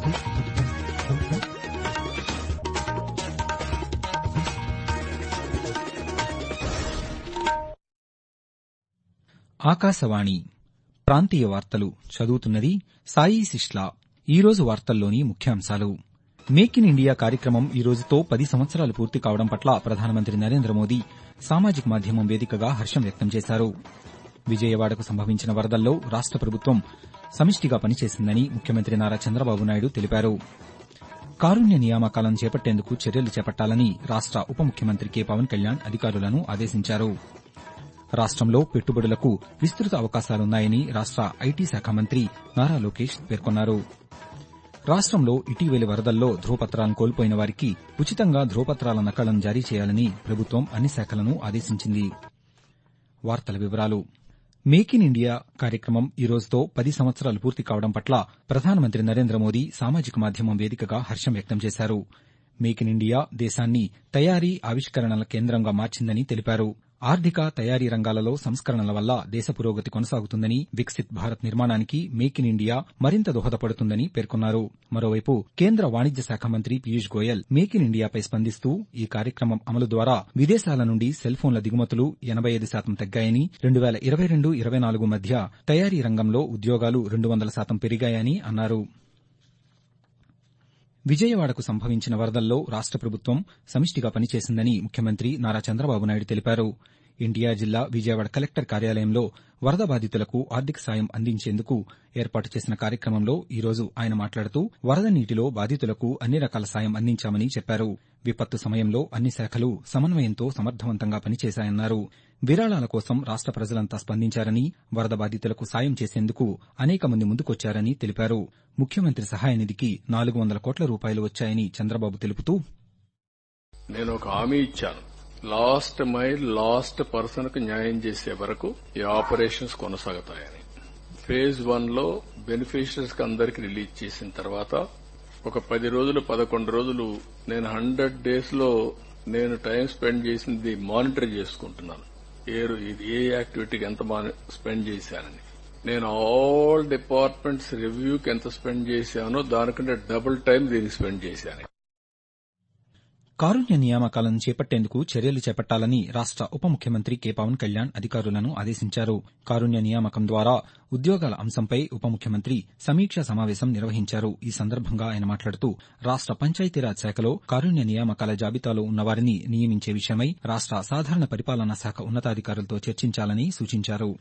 ఆకాశవాణి ప్రాంతీయ వార్తలు చదువుతున్నది సాయి సిష్లా ఈరోజు వార్తల్లోని ముఖ్యాంశాలు మేక్ ఇన్ ఇండియా కార్యక్రమం ఈ రోజుతో పది సంవత్సరాలు పూర్తి కావడం పట్ల ప్రధానమంత్రి నరేంద్ర మోదీ సామాజిక మాధ్యమం వేదికగా హర్షం వ్యక్తం చేశారు విజయవాడకు సంభవించిన వరదల్లో రాష్ట ప్రభుత్వం సమిష్టిగా పనిచేసిందని ముఖ్యమంత్రి నారా చంద్రబాబు నాయుడు తెలిపారు కారుణ్య నియామకాలను చేపట్టేందుకు చర్యలు చేపట్టాలని రాష్ట ఉప ముఖ్యమంత్రి కె పవన్ కళ్యాణ్ అధికారులను ఆదేశించారు రాష్టంలో పెట్టుబడులకు విస్తృత అవకాశాలున్నాయని రాష్ట ఐటీ శాఖ మంత్రి నారా లోకేష్ పేర్కొన్నారు రాష్టంలో ఇటీవలి వరదల్లో ధ్రువపత్రాలను కోల్పోయిన వారికి ఉచితంగా ధ్రువపత్రాల నకళ్లను జారీ చేయాలని ప్రభుత్వం అన్ని శాఖలను ఆదేశించింది వార్తల వివరాలు మేక్ ఇన్ ఇండియా కార్యక్రమం ఈ రోజుతో పది సంవత్సరాలు పూర్తి కావడం పట్ల ప్రధానమంత్రి నరేంద్ర మోదీ సామాజిక మాధ్యమం వేదికగా హర్షం వ్యక్తం చేశారు మేక్ ఇన్ ఇండియా దేశాన్ని తయారీ ఆవిష్కరణల కేంద్రంగా మార్చిందని తెలిపారు ఆర్థిక తయారీ రంగాలలో సంస్కరణల వల్ల దేశ పురోగతి కొనసాగుతుందని వికసిత్ భారత్ నిర్మాణానికి మేక్ ఇన్ ఇండియా మరింత దోహదపడుతుందని పేర్కొన్నారు మరోవైపు కేంద్ర వాణిజ్య శాఖ మంత్రి పీయూష్ గోయల్ మేక్ ఇన్ ఇండియాపై స్పందిస్తూ ఈ కార్యక్రమం అమలు ద్వారా విదేశాల నుండి సెల్ ఫోన్ల దిగుమతులు ఎనబై ఐదు శాతం తగ్గాయని రెండు వేల ఇరవై రెండు ఇరవై నాలుగు మధ్య తయారీ రంగంలో ఉద్యోగాలు రెండు వందల శాతం పెరిగాయని అన్నారు విజయవాడకు సంభవించిన వరదల్లో రాష్ట ప్రభుత్వం సమిష్టిగా పనిచేసిందని ముఖ్యమంత్రి నారా చంద్రబాబు నాయుడు తెలిపారు ఎన్టీఆర్ జిల్లా విజయవాడ కలెక్టర్ కార్యాలయంలో వరద బాధితులకు ఆర్థిక సాయం అందించేందుకు ఏర్పాటు చేసిన కార్యక్రమంలో ఈ రోజు ఆయన మాట్లాడుతూ వరద నీటిలో బాధితులకు అన్ని రకాల సాయం అందించామని చెప్పారు విపత్తు సమయంలో అన్ని శాఖలు సమన్వయంతో సమర్థవంతంగా పనిచేశాయన్నారు విరాళాల కోసం రాష్ట ప్రజలంతా స్పందించారని వరద బాధితులకు సాయం చేసేందుకు అనేక మంది ముందుకొచ్చారని తెలిపారు ముఖ్యమంత్రి సహాయ నిధికి నాలుగు వందల కోట్ల రూపాయలు వచ్చాయని చంద్రబాబు తెలుపుతూ నేను ఒక హామీ ఇచ్చాను లాస్ట్ మైల్ లాస్ట్ పర్సన్ కు న్యాయం చేసే వరకు ఈ ఆపరేషన్స్ కొనసాగుతాయని ఫేజ్ వన్ లో బెనిఫిషరీస్ కి అందరికి రిలీజ్ చేసిన తర్వాత ఒక పది రోజులు పదకొండు రోజులు నేను హండ్రెడ్ డేస్ లో నేను టైం స్పెండ్ చేసింది మానిటర్ చేసుకుంటున్నాను ఏ ఇది ఏ యాక్టివిటీకి ఎంత స్పెండ్ చేశానని నేను ఆల్ డిపార్ట్మెంట్స్ రివ్యూకి ఎంత స్పెండ్ చేశానో దానికంటే డబుల్ టైం దీనికి స్పెండ్ చేశాను కారుణ్య నియామకాలను చేపట్టేందుకు చర్యలు చేపట్టాలని రాష్ట ఉప ముఖ్యమంత్రి కె పవన్ కళ్యాణ్ అధికారులను ఆదేశించారు కారుణ్య నియామకం ద్వారా ఉద్యోగాల అంశంపై ఉప ముఖ్యమంత్రి సమీక్షా సమావేశం నిర్వహించారు ఈ సందర్భంగా ఆయన మాట్లాడుతూ రాష్ట పంచాయతీరాజ్ శాఖలో కారుణ్య నియామకాల జాబితాలో ఉన్నవారిని నియమించే విషయమై రాష్ట సాధారణ పరిపాలనా శాఖ ఉన్నతాధికారులతో చర్చించాలని సూచించారు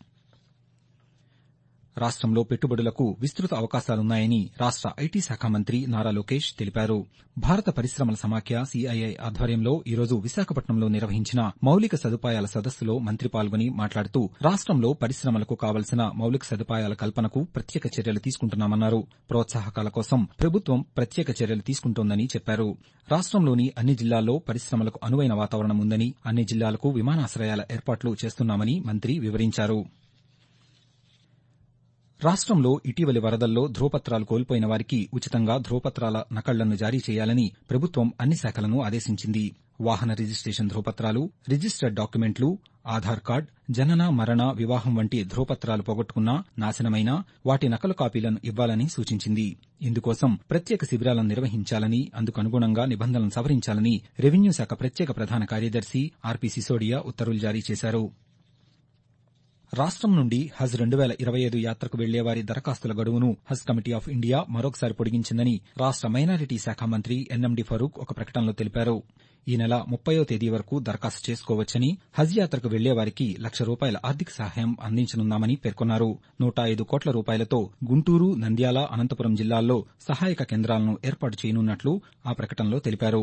రాష్టంలో పెట్టుబడులకు విస్తృత అవకాశాలున్నాయని రాష్ట ఐటీ శాఖ మంత్రి నారా లోకేష్ తెలిపారు భారత పరిశ్రమల సమాఖ్య సీఐఐ ఆధ్వర్యంలో ఈరోజు విశాఖపట్నంలో నిర్వహించిన మౌలిక సదుపాయాల సదస్సులో మంత్రి పాల్గొని మాట్లాడుతూ రాష్టంలో పరిశ్రమలకు కావలసిన మౌలిక సదుపాయాల కల్పనకు ప్రత్యేక చర్యలు తీసుకుంటున్నామన్నారు ప్రోత్సాహకాల కోసం ప్రభుత్వం ప్రత్యేక చర్యలు తీసుకుంటోందని చెప్పారు రాష్టంలోని అన్ని జిల్లాల్లో పరిశ్రమలకు అనువైన వాతావరణం ఉందని అన్ని జిల్లాలకు విమానాశ్రయాల ఏర్పాట్లు చేస్తున్నామని మంత్రి వివరించారు రాష్టంలో ఇటీవలి వరదల్లో ధ్రువపత్రాలు కోల్పోయిన వారికి ఉచితంగా ధ్రువపత్రాల నకళ్లను జారీ చేయాలని ప్రభుత్వం అన్ని శాఖలను ఆదేశించింది వాహన రిజిస్టేషన్ ధ్రువపత్రాలు రిజిస్టర్డ్ డాక్యుమెంట్లు ఆధార్ కార్డ్ జనన మరణ వివాహం వంటి ధ్రువపత్రాలు పోగొట్టుకున్నా నాశనమైనా వాటి నకలు కాపీలను ఇవ్వాలని సూచించింది ఇందుకోసం ప్రత్యేక శిబిరాలను నిర్వహించాలని అందుకు అనుగుణంగా నిబంధనలను సవరించాలని రెవెన్యూ శాఖ ప్రత్యేక ప్రధాన కార్యదర్శి ఆర్పీ సిసోడియా ఉత్తర్వులు జారీ చేశారు రాష్టం నుండి హజ్ రెండు వేల ఇరవై ఐదు యాత్రకు వెళ్లేవారి దరఖాస్తుల గడువును హజ్ కమిటీ ఆఫ్ ఇండియా మరొకసారి పొడిగించిందని రాష్ట మైనారిటీ శాఖ మంత్రి ఎన్ఎండి ఫరూక్ ఒక ప్రకటనలో తెలిపారు ఈ నెల ముప్పయో తేదీ వరకు దరఖాస్తు చేసుకోవచ్చని హజ్ యాత్రకు వెళ్లేవారికి లక్ష రూపాయల ఆర్థిక సహాయం అందించనున్నామని పేర్కొన్నారు నూట ఐదు కోట్ల రూపాయలతో గుంటూరు నంద్యాల అనంతపురం జిల్లాల్లో సహాయక కేంద్రాలను ఏర్పాటు చేయనున్నట్లు ఆ ప్రకటనలో తెలిపారు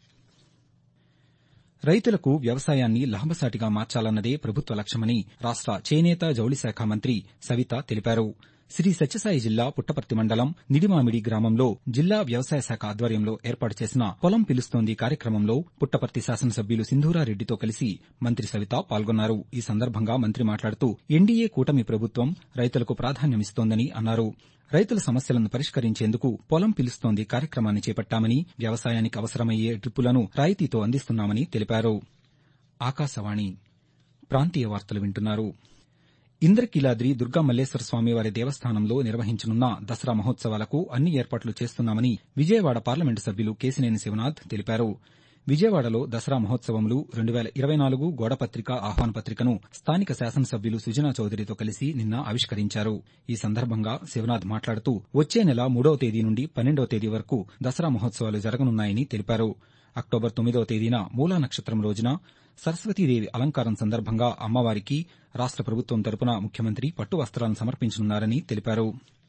రైతులకు వ్యవసాయాన్ని లాభసాటిగా మార్చాలన్నదే ప్రభుత్వ లక్ష్యమని రాష్ట చేనేత జౌళి శాఖ మంత్రి సవిత తెలిపారు శ్రీ సత్యసాయి జిల్లా పుట్టపర్తి మండలం నిడిమామిడి గ్రామంలో జిల్లా వ్యవసాయ శాఖ ఆధ్వర్యంలో ఏర్పాటు చేసిన పొలం పిలుస్తోంది కార్యక్రమంలో పుట్టపర్తి శాసనసభ్యులు సింధూరారెడ్డితో కలిసి మంత్రి సవిత పాల్గొన్నారు ఈ సందర్భంగా మంత్రి మాట్లాడుతూ ఎన్డీఏ కూటమి ప్రభుత్వం రైతులకు ప్రాధాన్యమిస్తోందని అన్నారు రైతుల సమస్యలను పరిష్కరించేందుకు పొలం పిలుస్తోంది కార్యక్రమాన్ని చేపట్టామని వ్యవసాయానికి అవసరమయ్యే డ్రిప్పులను రాయితీతో అందిస్తున్నామని తెలిపారు ఆకాశవాణి ప్రాంతీయ వార్తలు వింటున్నారు ఇంద్రకీలాద్రి దుర్గా మల్లేశ్వర స్వామివారి దేవస్థానంలో నిర్వహించనున్న దసరా మహోత్సవాలకు అన్ని ఏర్పాట్లు చేస్తున్నామని విజయవాడ పార్లమెంటు సభ్యులు కేశినేని శివనాథ్ తెలిపారు విజయవాడలో దసరా మహోత్సవములు రెండు వేల ఇరవై నాలుగు గోడపత్రిక ఆహ్వాన పత్రికను స్థానిక శాసనసభ్యులు సుజనా చౌదరితో కలిసి నిన్న ఆవిష్కరించారు ఈ సందర్భంగా శివనాథ్ మాట్లాడుతూ వచ్చే నెల మూడవ తేదీ నుండి పన్నెండవ తేదీ వరకు దసరా మహోత్సవాలు జరగనున్నాయని తెలిపారు అక్టోబర్ తొమ్మిదవ తేదీన మూలా నక్షత్రం రోజున సరస్వతీదేవి అలంకారం సందర్భంగా అమ్మవారికి రాష్ట ప్రభుత్వం తరపున ముఖ్యమంత్రి పట్టు వస్తాలను సమర్పించనున్నారని తెలిపారు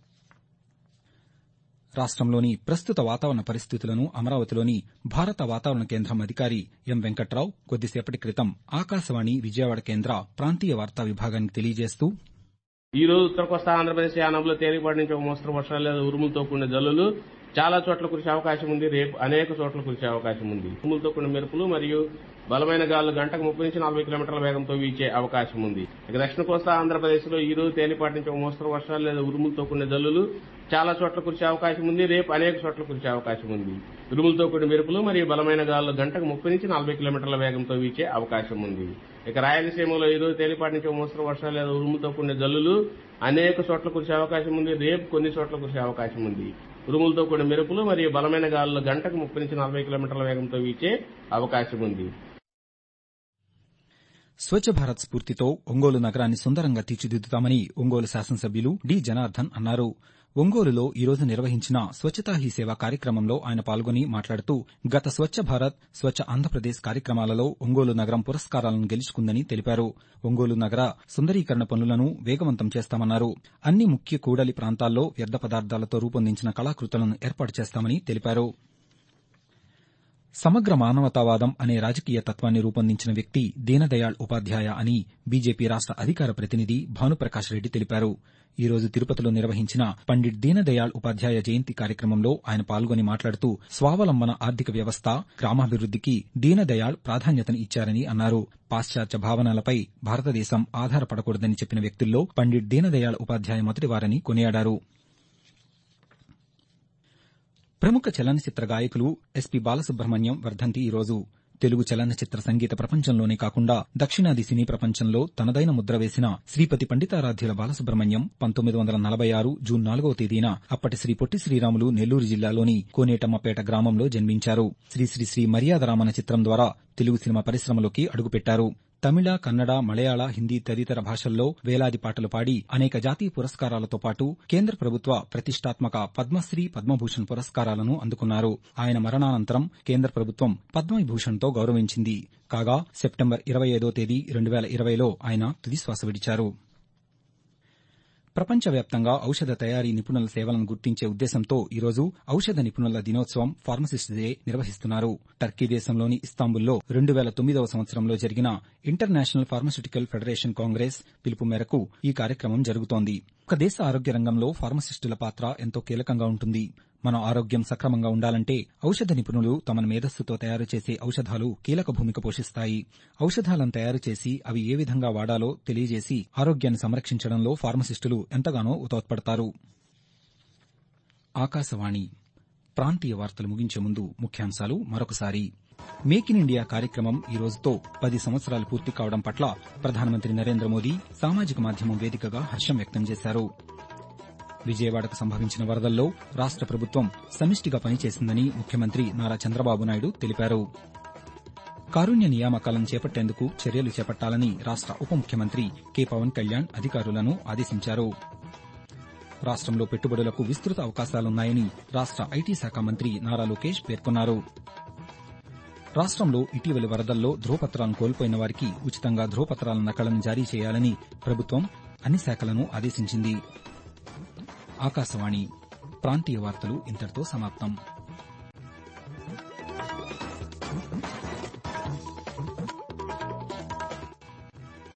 రాష్టంలోని ప్రస్తుత వాతావరణ పరిస్థితులను అమరావతిలోని భారత వాతావరణ కేంద్రం అధికారి ఎం వెంకట్రావు కొద్దిసేపటి క్రితం ఆకాశవాణి విజయవాడ కేంద్ర ప్రాంతీయ వార్తా విభాగానికి తెలియజేస్తూ ఈ రోజు ఉత్తర కోస్తా ఆంధ్రప్రదేశ్ యానంలో తేలికపాటి నుంచి ఒక మోస్తరు వర్షాలు లేదా ఉరుములతో కూడిన జల్లులు చాలా చోట్ల కురిసే అవకాశం ఉంది రేపు అనేక చోట్ల కురిసే అవకాశం ఉంది ఉరుములతో కూడిన మెరుపులు మరియు బలమైన గాలులు గంటకు ముప్పై నుంచి నలభై కిలోమీటర్ల వేగంతో వీచే అవకాశం ఉంది ఇక దక్షిణ కోస్తా ఆంధ్రప్రదేశ్ లో ఈ రోజు తేలిపాటి నుంచి ఒక మోస్తరు వర్షాలు లేదా ఉరుములతో కూడిన జల్లులు చాలా చోట్ల కురిసే అవకాశం ఉంది రేపు అనేక చోట్ల కురిసే అవకాశం ఉంది ఉరుములతో కూడిన మెరుపులు మరియు బలమైన గాలులు గంటకు ముప్పై నుంచి నలభై కిలోమీటర్ల వేగంతో వీచే అవకాశం ఉంది ఇక రాయలసీమలో ఈ రోజు తేలిపాటి నుంచి ఒక మోస్తరు వర్షాలు లేదా ఉరుములతో కూడిన జల్లులు అనేక చోట్ల కురిసే అవకాశం ఉంది రేపు కొన్ని చోట్ల కురిసే అవకాశం ఉంది ఉరుములతో కూడిన మెరుపులు మరియు బలమైన గాలులు గంటకు ముప్పై నుంచి నలభై కిలోమీటర్ల వేగంతో వీచే అవకాశం ఉంది స్వచ్ఛ భారత్ స్ఫూర్తితో ఒంగోలు నగరాన్ని సుందరంగా తీర్చిదిద్దుతామని ఒంగోలు శాసనసభ్యులు డి జనార్దన్ అన్నారు ఒంగోలులో ఈరోజు నిర్వహించిన స్వచ్ఛతా హీ సేవ కార్యక్రమంలో ఆయన పాల్గొని మాట్లాడుతూ గత స్వచ్ఛ భారత్ స్వచ్ఛ ఆంధ్రప్రదేశ్ కార్యక్రమాలలో ఒంగోలు నగరం పురస్కారాలను గెలుచుకుందని తెలిపారు ఒంగోలు నగర సుందరీకరణ పనులను వేగవంతం చేస్తామన్నారు అన్ని ముఖ్య కూడలి ప్రాంతాల్లో వ్యర్థ పదార్థాలతో రూపొందించిన కళాకృతులను ఏర్పాటు చేస్తామని తెలిపారు సమగ్ర మానవతావాదం అనే రాజకీయ తత్వాన్ని రూపొందించిన వ్యక్తి దీనదయాళ్ ఉపాధ్యాయ అని బీజేపీ రాష్ట అధికార ప్రతినిధి భానుప్రకాష్ రెడ్డి తెలిపారు ఈ రోజు తిరుపతిలో నిర్వహించిన పండిట్ దీనదయాళ్ ఉపాధ్యాయ జయంతి కార్యక్రమంలో ఆయన పాల్గొని మాట్లాడుతూ స్వావలంబన ఆర్థిక వ్యవస్థ గ్రామాభివృద్దికి దీనదయాళ్ ప్రాధాన్యతను ఇచ్చారని అన్నారు పాశ్చాత్య భావనలపై భారతదేశం ఆధారపడకూడదని చెప్పిన వ్యక్తుల్లో పండిట్ దీనదయాళ్ ఉపాధ్యాయ మొదటివారని కొనియాడారు ప్రముఖ చలనచిత్ర గాయకులు ఎస్పీ బాలసుబ్రహ్మణ్యం వర్ధంతి ఈరోజు తెలుగు చలనచిత్ర సంగీత ప్రపంచంలోనే కాకుండా దక్షిణాది సినీ ప్రపంచంలో తనదైన ముద్ర వేసిన శ్రీపతి పండితారాధ్యుల బాలసుబ్రహ్మణ్యం పంతొమ్మిది వందల నలభై ఆరు జూన్ నాలుగవ తేదీన అప్పటి శ్రీ పొట్టి శ్రీరాములు నెల్లూరు జిల్లాలోని కోనేటమ్మపేట గ్రామంలో జన్మించారు శ్రీ శ్రీ శ్రీ మర్యాదరామన చిత్రం ద్వారా తెలుగు సినిమా పరిశ్రమలోకి అడుగుపెట్టారు తమిళ కన్నడ మలయాళ హిందీ తదితర భాషల్లో వేలాది పాటలు పాడి అనేక జాతీయ పురస్కారాలతో పాటు కేంద్ర ప్రభుత్వ ప్రతిష్టాత్మక పద్మశ్రీ పద్మభూషణ్ పురస్కారాలను అందుకున్నారు ఆయన మరణానంతరం కేంద్ర ప్రభుత్వం పద్మవిభూషణ్తో గౌరవించింది కాగా సెప్టెంబర్ ఇరవై ఐదో తేదీ రెండు వేల ఇరవైలో ఆయన తుదిశ్వాస విడిచారు ప్రపంచవ్యాప్తంగా ఔషధ తయారీ నిపుణుల సేవలను గుర్తించే ఉద్దేశంతో ఈరోజు ఔషధ నిపుణుల దినోత్సవం ఫార్మసిస్ట్ డే నిర్వహిస్తున్నారు టర్కీ దేశంలోని ఇస్తాంబుల్లో రెండు వేల తొమ్మిదవ సంవత్సరంలో జరిగిన ఇంటర్నేషనల్ ఫార్మస్యూటికల్ ఫెడరేషన్ కాంగ్రెస్ పిలుపు మేరకు ఈ కార్యక్రమం జరుగుతోంది ఒక దేశ ఆరోగ్య రంగంలో ఫార్మసిస్టుల పాత్ర ఎంతో కీలకంగా ఉంటుంది మన ఆరోగ్యం సక్రమంగా ఉండాలంటే ఔషధ నిపుణులు తమ మేధస్సుతో తయారు చేసే ఔషధాలు కీలక భూమిక పోషిస్తాయి ఔషధాలను తయారు చేసి అవి ఏ విధంగా వాడాలో తెలియజేసి ఆరోగ్యాన్ని సంరక్షించడంలో ఫార్మసిస్టులు ఎంతగానో ఉతోత్పడతారు ఆకాశవాణి ప్రాంతీయ వార్తలు ముగించే ముందు ముఖ్యాంశాలు మరొకసారి మేక్ ఇన్ ఇండియా కార్యక్రమం ఈ రోజుతో పది సంవత్సరాలు పూర్తి కావడం పట్ల ప్రధానమంత్రి నరేంద్ర మోదీ సామాజిక మాధ్యమం వేదికగా హర్షం వ్యక్తం చేశారు విజయవాడకు సంభవించిన వరదల్లో రాష్ట ప్రభుత్వం సమిష్టిగా పనిచేసిందని ముఖ్యమంత్రి నారా చంద్రబాబు నాయుడు తెలిపారు కారుణ్య నియామకాలను చేపట్టేందుకు చర్యలు చేపట్టాలని రాష్ట ఉప ముఖ్యమంత్రి కె పవన్ కళ్యాణ్ అధికారులను ఆదేశించారు రాష్టంలో పెట్టుబడులకు విస్తృత అవకాశాలున్నాయని రాష్ట ఐటీ శాఖ మంత్రి నారా లోకేష్ పేర్కొన్నారు రాష్టంలో ఇటీవలి వరదల్లో ధ్రువపత్రాలను కోల్పోయిన వారికి ఉచితంగా ధ్రువపత్రాల నకలను జారీ చేయాలని ప్రభుత్వం అన్ని శాఖలను ఆదేశించింది ఆకాశవాణి ప్రాంతీయ వార్తలు ఇంతటితో సమాప్తం